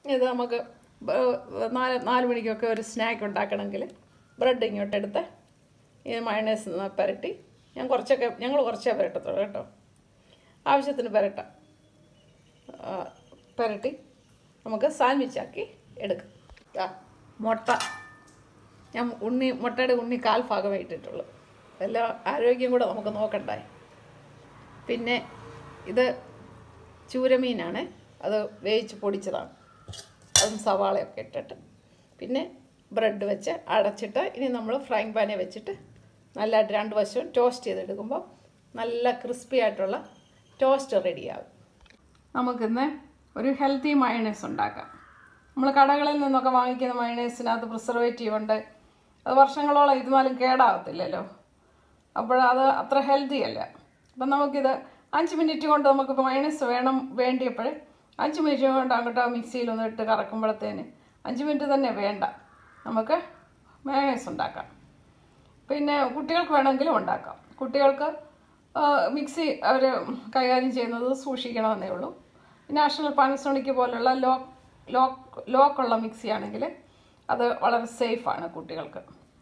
ഇത് നമുക്ക് ബ- നാല് നാല് മണിക്കൊക്കെ ഒരു സ്നാക്ക് ഉണ്ടാക്കണമെങ്കിൽ ബ്രെഡ് ഇങ്ങോട്ട് എടുത്ത് ഈ മയണൈസ് പുരട്ടി ഞാൻ കുറച്ചൊക്കെ ഞങ്ങൾ കുറച്ചേ പുരട്ടത്തുള്ളൂ കേട്ടോ ആവശ്യത്തിന് പുരട്ടാം ആ, പുരട്ടി നമുക്ക് സാൻഡ്വിച്ചാക്കി എടുക്കാം ദാ, മുട്ട ഞാൻ ഉണ്ണി മുട്ടയുടെ ഉണ്ണി കാൽ ഭാഗമേ ഇട്ടിട്ടുള്ളൂ എല്ലാ ആരോഗ്യം കൂടെ നമുക്ക് നോക്കണ്ടേ പിന്നെ ഇത് ചൂരമീനാണ് അത് വേവിച്ച് പൊടിച്ചതാണ് അതും സവാളയൊക്കെ ഇട്ടിട്ട് പിന്നെ ബ്രെഡ് വെച്ച് അടച്ചിട്ട് ഇനി നമ്മൾ ഫ്രൈങ് പാനെ വെച്ചിട്ട് നല്ലതായിട്ട് രണ്ട് വശവും ടോസ്റ്റ് ചെയ്തെടുക്കുമ്പോൾ നല്ല ക്രിസ്പി ആയിട്ടുള്ള ടോസ്റ്റ് റെഡിയാകും നമുക്കിന്ന് ഒരു ഹെൽത്തി മയണൈസ് ഉണ്ടാക്കാം നമ്മൾ കടകളിൽ നിന്നൊക്കെ വാങ്ങിക്കുന്ന മയണൈസിനകത്ത് പ്രിസർവേറ്റീവ് ഉണ്ട് അത് വർഷങ്ങളോളം ഇരുന്നാലും കേടാകത്തില്ലല്ലോ അപ്പോഴത് അത്ര ഹെൽത്തി അല്ല അപ്പം നമുക്കിത് അഞ്ച് മിനിറ്റ് കൊണ്ട് നമുക്കിപ്പോൾ മയണൈസ് വേണം വേണ്ടിയപ്പോൾ അഞ്ച് മിനിറ്റ് കൊണ്ട് അങ്ങോട്ട് മിക്സിയിൽ ഒന്ന് ഇട്ട് കറക്കുമ്പോഴത്തേന് അഞ്ച് മിനിറ്റ് തന്നെ വേണ്ട നമുക്ക് മയണൈസ് ഉണ്ടാക്കാം പിന്നെ കുട്ടികൾക്ക് വേണമെങ്കിലും ഉണ്ടാക്കാം കുട്ടികൾക്ക് ആ, മിക്സി അവർ കൈകാര്യം ചെയ്യുന്നത് സൂക്ഷിക്കണമെന്നേ ഉള്ളൂ നാഷണൽ പാനസോണിക് പോലുള്ള ലോക്ക് ലോക്ക് ലോക്കുള്ള മിക്സി ആണെങ്കിൽ അത് വളരെ സേഫാണ് കുട്ടികൾക്ക്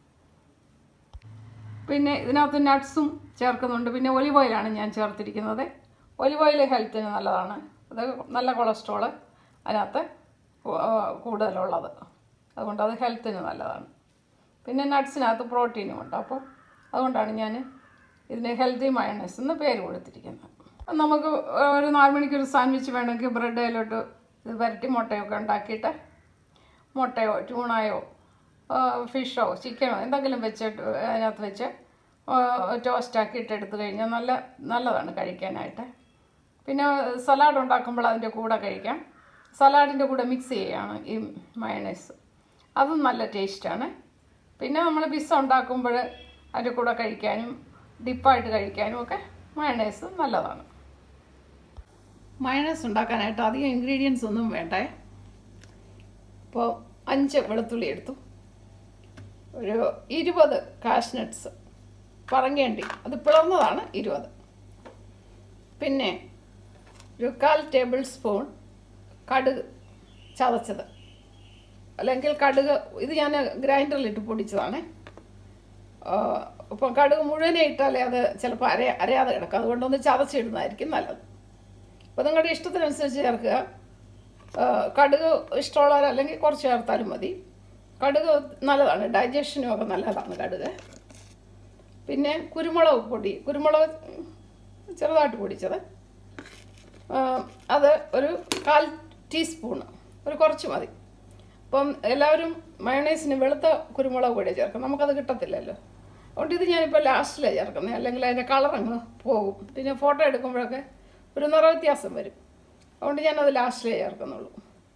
പിന്നെ ഇതിനകത്ത് നട്ട്സും ചേർക്കുന്നുണ്ട് പിന്നെ ഒലിവ് ഓയിലാണ് ഞാൻ ചേർത്തിരിക്കുന്നത് ഒലിവ് ഓയിൽ ഹെൽത്തിന് നല്ലതാണ് അത് നല്ല കൊളസ്ട്രോള് അതിനകത്ത് കൂ- ആ, കൂടുതലുള്ളത് അതുകൊണ്ട് അത് ഹെൽത്തിന് നല്ലതാണ് പിന്നെ നട്ട്സിനകത്ത് പ്രോട്ടീനും ഉണ്ട് അപ്പോൾ അതുകൊണ്ടാണ് ഞാൻ ഇതിന് ഹെൽത്തി മയണൈസ് എന്ന് പേര് കൊടുത്തിരിക്കുന്നത് അത് നമുക്ക് ഒരു നാല് മണിക്ക് ഒരു സാൻഡ്വിച്ച് വേണമെങ്കിൽ ബ്രെഡ് അതിലോട്ട് ഇത് വരട്ടി മുട്ടയൊക്കെ ഉണ്ടാക്കിയിട്ട് മുട്ടയോ ട്യൂണായോ ഫിഷോ ചിക്കനോ എന്തെങ്കിലും വെച്ചിട്ട് അതിനകത്ത് വെച്ച് ടോസ്റ്റാക്കി ഇട്ടെടുത്ത് കഴിഞ്ഞാൽ നല്ല നല്ലതാണ് കഴിക്കാനായിട്ട് പിന്നെ സലാഡ് ഉണ്ടാക്കുമ്പോൾ അതിൻ്റെ കൂടെ കഴിക്കാം സലാഡിൻ്റെ കൂടെ മിക്സ് ചെയ്യുകയാണ് ഈ മയണൈസ് അതും നല്ല ടേസ്റ്റാണ് പിന്നെ നമ്മൾ പിസ്സ ഉണ്ടാക്കുമ്പോൾ അതിൻ്റെ കൂടെ കഴിക്കാനും ഡിപ്പായിട്ട് കഴിക്കാനും ഒക്കെ മയണൈസ് നല്ലതാണ് മയണൈസ് ഉണ്ടാക്കാനായിട്ട് അധികം ഇൻഗ്രീഡിയൻസ് ഒന്നും വേണ്ടേ ഇപ്പോൾ അഞ്ച് വെളുത്തുള്ളി എടുത്തു ഒരു ഇരുപത് കാഷ്നട്ട്സ് പറങ്ങേണ്ടി അത് പിളർന്നതാണ് ഇരുപത് പിന്നെ ഒരു കാൽ ടേബിൾ സ്പൂൺ കടുക് ചതച്ചത് അല്ലെങ്കിൽ കടുക് ഇത് ഞാൻ ഗ്രൈൻഡറിലിട്ട് പൊടിച്ചതാണ് ഇപ്പം കടുക് മുഴുവനെ ഇട്ടാലേ അത് ചിലപ്പോൾ അര അരയാതെ കിടക്കും അതുകൊണ്ടൊന്ന് ചതച്ചിടുന്നതായിരിക്കും നല്ലത് അപ്പോൾ നിങ്ങളുടെ ഇഷ്ടത്തിനനുസരിച്ച് ചേർക്കുക ആ, കടുക് ഇഷ്ടമുള്ളവർ അല്ലെങ്കിൽ കുറച്ച് ചേർത്താലും മതി കടുക് നല്ലതാണ് ഡൈജഷനും ഒക്കെ നല്ലതാണ് കടുക് പിന്നെ കുരുമുളക് പൊടി കുരുമുളക് ചെറുതായിട്ട് പൊടിച്ചത് ആ, അത് ഒരു കാൽ ടീസ്പൂണ് ഒരു കുറച്ച് മതി അപ്പം എല്ലാവരും മയണൈസിന് വെളുത്ത കുരുമുളക് പൊടി ചേർക്കും നമുക്കത് കിട്ടത്തില്ലല്ലോ അതുകൊണ്ട് ഇത് ഞാനിപ്പോൾ ലാസ്റ്റിലാണ് ചേർക്കുന്നത് അല്ലെങ്കിൽ അതിൻ്റെ കളർ അങ്ങ് പോകും പിന്നെ ഫോട്ടോ എടുക്കുമ്പോഴൊക്കെ ഒരു നിറ വ്യത്യാസം വരും അതുകൊണ്ട് ഞാനത് ലാസ്റ്റിലേ ചേർക്കുന്നുള്ളൂ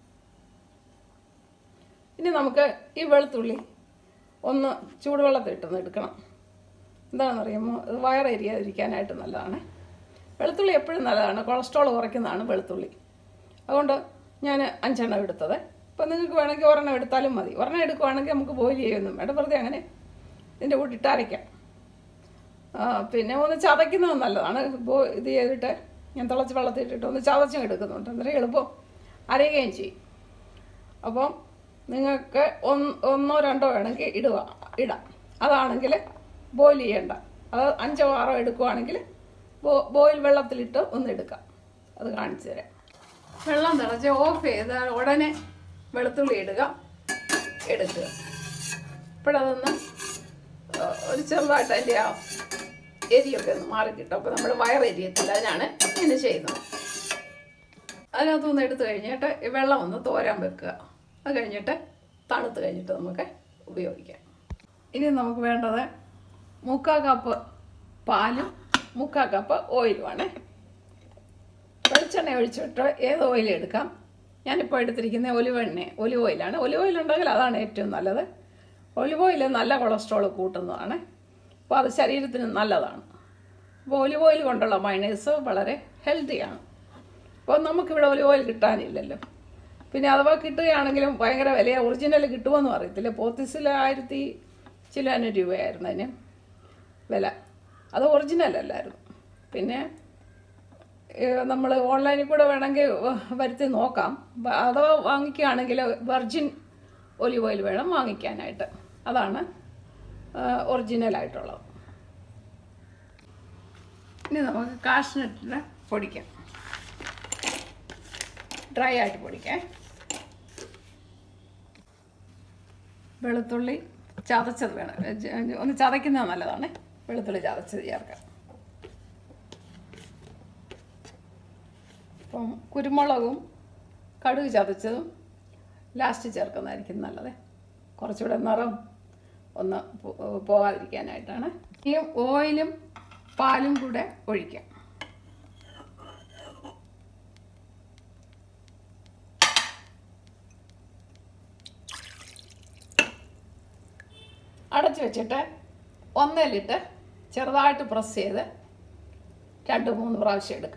ഇനി നമുക്ക് ഈ വെളുത്തുള്ളി ഒന്ന് ചൂടുവെള്ളത്തിൽ ഇട്ടൊന്ന് എടുക്കണം എന്താണെന്നറിയുമോ ഇത് വയറെരിയാതിരിക്കാനായിട്ട് നല്ലതാണ് വെളുത്തുള്ളി എപ്പോഴും നല്ലതാണ് കൊളസ്ട്രോൾ കുറയ്ക്കുന്നതാണ് വെളുത്തുള്ളി അതുകൊണ്ട് ഞാൻ അഞ്ചെണ്ണം എടുത്തത് ഇപ്പം നിങ്ങൾക്ക് വേണമെങ്കിൽ ഒരെണ്ണം എടുത്താലും മതി ഒരെണ്ണം എടുക്കുവാണെങ്കിൽ നമുക്ക് ബോയിൽ ചെയ്യൊന്നും വേണ്ട വെറുതെ അങ്ങനെ ഇതിൻ്റെ കൂടെ ഇട്ട് അരയ്ക്കാം ആ, പിന്നെ ഒന്ന് ചതയ്ക്കുന്നത് നല്ലതാണ് ബോ ഇത് ചെയ്തിട്ട് ഞാൻ തിളച്ച് വെള്ളത്തിൽ ഇട്ടിട്ട് ഒന്ന് ചതച്ചും എടുക്കുന്നുണ്ട് അന്നേരം എളുപ്പം അരയുകയും ചെയ്യും അപ്പം നിങ്ങൾക്ക് ഒന്ന് ഒന്നോ രണ്ടോ വേണമെങ്കിൽ ഇടുക ഇടാം അതാണെങ്കിൽ ബോയിൽ ചെയ്യണ്ട അത് അഞ്ചോ ആറോ എടുക്കുവാണെങ്കിൽ ബോ ബോയിൽ വെള്ളത്തിലിട്ട് ഒന്ന് എടുക്കാം അത് കാണിച്ചു തരാം വെള്ളം തിളച്ച് ഓഫ് ചെയ്ത് ഉടനെ വെളുത്തുള്ളി ഇടുക എടുക്കുക ഇപ്പോഴതൊന്ന് ആ, ഒരു ചെറുതായിട്ട് അതിൻ്റെ ആ എരിയൊക്കെ ഒന്ന് മാറി കിട്ടും അപ്പോൾ നമ്മൾ വയറെരിയത്തില്ല അതിനാണ് ഇങ്ങനെ ചെയ്യുന്നത് അതിനകത്തൊന്ന് എടുത്തു കഴിഞ്ഞിട്ട് ഈ വെള്ളം ഒന്ന് തോരാൻ വെക്കുക അത് കഴിഞ്ഞിട്ട് തണുത്ത് കഴിഞ്ഞിട്ട് നമുക്ക് ഉപയോഗിക്കാം ഇനി നമുക്ക് വേണ്ടത് മുക്കാൽ കപ്പ് പാലും മുക്കാൽ കപ്പ് ഓയിലുമാണ് വെളിച്ചെണ്ണ ഒഴിച്ചിട്ട് ഏത് ഓയിൽ എടുക്കാം ഞാനിപ്പോൾ എടുത്തിരിക്കുന്ന ഒലിവ് എണ്ണ ഒലിവ് ഓയിലാണ് ഒലിവ് ഓയിൽ ഉണ്ടെങ്കിൽ അതാണ് ഏറ്റവും നല്ലത് ഒലിവ് ഓയിൽ നല്ല കൊളസ്ട്രോൾ കൂട്ടുന്നതാണ് അപ്പോൾ അത് ശരീരത്തിന് നല്ലതാണ് അപ്പോൾ ഒലിവ് ഓയിൽ കൊണ്ടുള്ള മൈനേഴ്സ് വളരെ ഹെൽത്തിയാണ് അപ്പോൾ നമുക്കിവിടെ ഒലിവ് ഓയിൽ കിട്ടാനില്ലല്ലോ പിന്നെ അഥവാ കിട്ടുകയാണെങ്കിലും ഭയങ്കര വില ഒറിജിനൽ കിട്ടുമോയെന്നും അറിയത്തില്ല പോത്തിസിൽ ആയിരത്തി ചില്ലാനും രൂപയായിരുന്നു അതിന് വില അത് ഒറിജിനൽ അല്ലായിരുന്നു പിന്നെ നമ്മൾ ഓൺലൈനിൽ കൂടെ വേണമെങ്കിൽ വരുത്തി നോക്കാം ബ- അഥവാ വാങ്ങിക്കുകയാണെങ്കിൽ വെർജിൻ ഒലിവ് ഓയിൽ വേണം വാങ്ങിക്കാനായിട്ട് അതാണ് ഒറിജിനലായിട്ടുള്ളത് ഇനി നമുക്ക് കാഷ്നട്ടിനെ പൊടിക്കാം ഡ്രൈ ആയിട്ട് പൊടിക്കാം വെളുത്തുള്ളി ചതച്ചത് വേണം ജ- ഒന്ന് ചതയ്ക്കുന്നത് നല്ലതാണ് വെളുത്തുള്ളി ചതച്ചത് ചേർക്കാം അപ്പം കുരുമുളകും കടുക് ചതച്ചതും ലാസ്റ്റ് ചേർക്കുന്നതായിരിക്കും നല്ലത് കുറച്ചുകൂടെ നിറം ഒന്ന് പോ- പോകാതിരിക്കാനായിട്ടാണ് ഈ ഓയിലും പാലും കൂടെ ഒഴിക്കാം അടച്ചു വെച്ചിട്ട് ഒന്നേലിട്ട് ചെറുതായിട്ട് പ്രസ് ചെയ്ത് രണ്ട് മൂന്ന് പ്രാവശ്യം എടുക്കും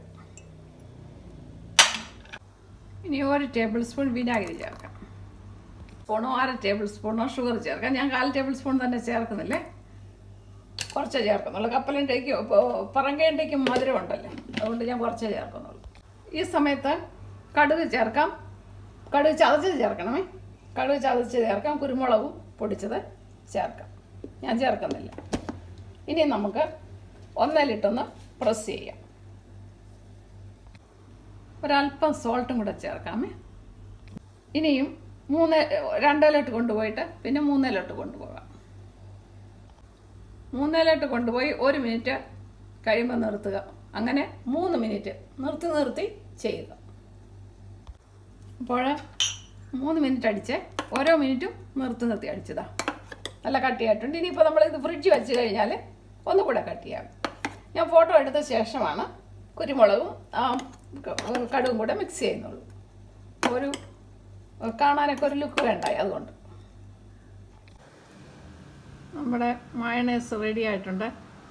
ഇനി ഒരു ടേബിൾ സ്പൂൺ വിനാഗിരി ചേർക്കാം സ്പൂണോ അര ടേബിൾ സ്പൂണോ ഷുഗർ ചേർക്കാം ഞാൻ കാൽ ടേബിൾ സ്പൂൺ തന്നെ ചേർക്കുന്നില്ലേ കുറച്ചേ ചേർക്കുന്നുള്ളൂ കപ്പലിൻ്റെക്കും പറങ്കേൻ്റെക്കും മധുരം ഉണ്ടല്ലോ അതുകൊണ്ട് ഞാൻ കുറച്ചേ ചേർക്കുന്നുള്ളൂ ഈ സമയത്ത് കടുക് ചേർക്കാം കടുക് ചതച്ചത് ചേർക്കണമേ കടുക് ചതച്ച് ചേർക്കാം കുരുമുളകും പൊടിച്ചത് ചേർക്കാം ഞാൻ ചേർക്കുന്നില്ല ഇനി നമുക്ക് ഒന്നലിട്ടൊന്ന് പ്രസ് ചെയ്യാം ഒരല്പം സോൾട്ടും കൂടെ ചേർക്കാമേ ഇനിയും മൂന്ന് രണ്ടിലോട്ട് കൊണ്ടുപോയിട്ട് പിന്നെ മൂന്നിലോട്ട് കൊണ്ടുപോകാം മൂന്നിലോട്ട് കൊണ്ടുപോയി ഒരു മിനിറ്റ് കഴിയുമ്പോൾ നിർത്തുക അങ്ങനെ മൂന്ന് മിനിറ്റ് നിർത്തി നിർത്തി ചെയ്യുക അപ്പോൾ മൂന്ന് മിനിറ്റ് അടിച്ച് ഓരോ മിനിറ്റും നിർത്തി നിർത്തി അടിച്ചതാ നല്ല കട്ടിയായിട്ടുണ്ട് ഇനിയിപ്പോൾ നമ്മൾ ഇത് ഫ്രിഡ്ജ് വെച്ച് കഴിഞ്ഞാൽ ഒന്നുകൂടെ കട്ട് ചെയ്യാം ഞാൻ ഫോട്ടോ എടുത്ത ശേഷമാണ് കുരുമുളകും ആ, ക- കടുകും കൂടെ മിക്സ് ചെയ്യുന്നുള്ളൂ ഒരു കാണാനൊക്കെ ഒരു ലുക്ക് വേണ്ടായി അതുകൊണ്ട് നമ്മുടെ മയണേസ് റെഡി ആയിട്ടുണ്ട്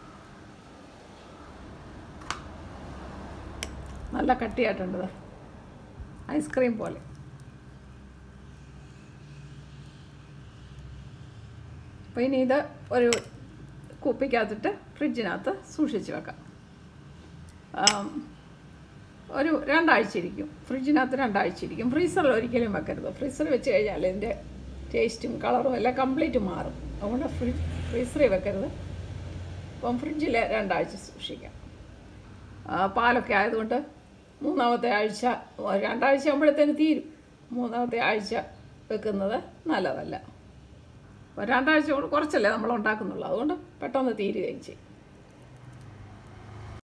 നല്ല കട്ടിയായിട്ടുണ്ട് ഇത്. ഐസ്ക്രീം പോലെ അപ്പോൾ ഇനി ഇത് ഒരു കുപ്പിക്കകത്തിട്ട് ഫ്രിഡ്ജിനകത്ത് സൂക്ഷിച്ച് വെക്കാം ആം, ഒരു രണ്ടാഴ്ച ഇരിക്കും ഫ്രിഡ്ജിനകത്ത് രണ്ടാഴ്ച ഇരിക്കും ഫ്രീസറിൽ ഒരിക്കലും വെക്കരുത് ഫ്രീസറിൽ വെച്ച് കഴിഞ്ഞാൽ ഇതിൻ്റെ ടേസ്റ്റും കളറും എല്ലാം കംപ്ലീറ്റ് മാറും അതുകൊണ്ട് ഫ്രി ഫ്രീസറിൽ വെക്കരുത് അപ്പം ഫ്രിഡ്ജിൽ രണ്ടാഴ്ച സൂക്ഷിക്കാം ആ, പാലൊക്കെ ആയതുകൊണ്ട് മൂന്നാമത്തെ ആഴ്ച രണ്ടാഴ്ച ആകുമ്പോഴത്തേന് തീരും മൂന്നാമത്തെ ആഴ്ച വെക്കുന്നത് നല്ലതല്ല അപ്പോൾ രണ്ടാഴ്ച കൊണ്ട് കുറച്ചല്ലേ നമ്മൾ ഉണ്ടാക്കുന്നുള്ളൂ അതുകൊണ്ട് പെട്ടെന്ന് തീരുകയും ചെയ്യും